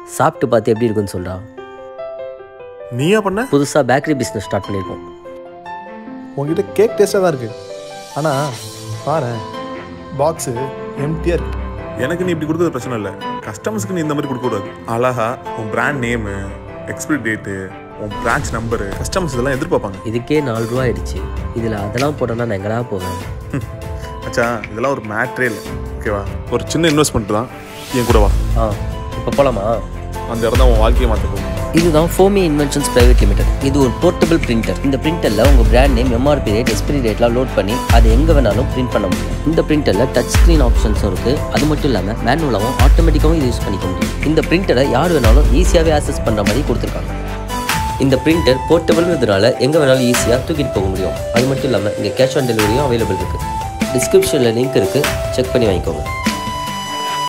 சாப்பிட்டு பார்த்து எப்படி இருக்குன்னு சொல்றா நீயா பண்ண புதுசாக பேக்கரி பிஸ்னஸ் ஸ்டார்ட் பண்ணியிருக்கோம் உங்ககிட்ட கேக் டேஸ்ட்டாக தான் இருக்குது ஆனால் பாரு பாக்ஸு எம்டியாக இருக்கு எனக்கு நீ இப்படி கொடுத்தது பிரச்சனை இல்லை கஸ்டமர்ஸ்க்கு நீ இந்த மாதிரி கொடுக்கக்கூடாது அழகா உன் பிராண்ட் நேமு எக்ஸ்பிரி டேட்டு உன் பிரான்ச் நம்பரு கஸ்டமர்ஸ் இதெல்லாம் எதிர்பார்ப்பாங்க இதுக்கே நாலு ரூபா ஆயிடுச்சு இதில் அதெல்லாம் போட்டோன்னா நான் எங்கடா போவேன் அச்சா இதெல்லாம் ஒரு மேட்ரே இல்லை ஓகேவா ஒரு சின்ன இன்வெஸ்ட்மெண்ட் தான் என் கூட வா ஆ இப்போ போகலாமா அந்த இடம் தான் உன் வாழ்க்கையை மாற்ற போகும் இதுதான் ஃபோமி இன்வென்ஷன்ஸ் பிரைவேட் லிமிடெட் இது ஒரு போர்ட்டபிள் பிரிண்டர் இந்த பிரிண்டரில் உங்கள் brand name MRP rate expiry ரேட்லாம் லோட் பண்ணி அது எங்கே வேணாலும் பிரிண்ட் பண்ண முடியும் இந்த பிரிண்டரில் டச் ஸ்க்ரீன் ஆப்ஷன்ஸும் இருக்குது அது மட்டும் இல்லாமல் மேனுவலாகவும் ஆட்டோமேட்டிக்காகவும் இது யூஸ் பண்ணிக்க முடியும் இந்த பிரிண்டரை யார் வேணாலும் ஈஸியாகவே ஆக்சஸ் பண்ணுற மாதிரி கொடுத்துருக்காங்க இந்த பிரிண்டர் போர்ட்டபிள்ங்கிறதுனால எங்கே வேணாலும் ஈஸியாக தூக்கிட்டு போக முடியும் அது மட்டும் இல்லாமல் இங்கே கேஷ் ஆன் டெலிவரியும் அவைலபிள் இருக்குது டிஸ்கிரிப்ஷனில் லிங்க் இருக்குது செக் பண்ணி வாங்கிக்கோங்க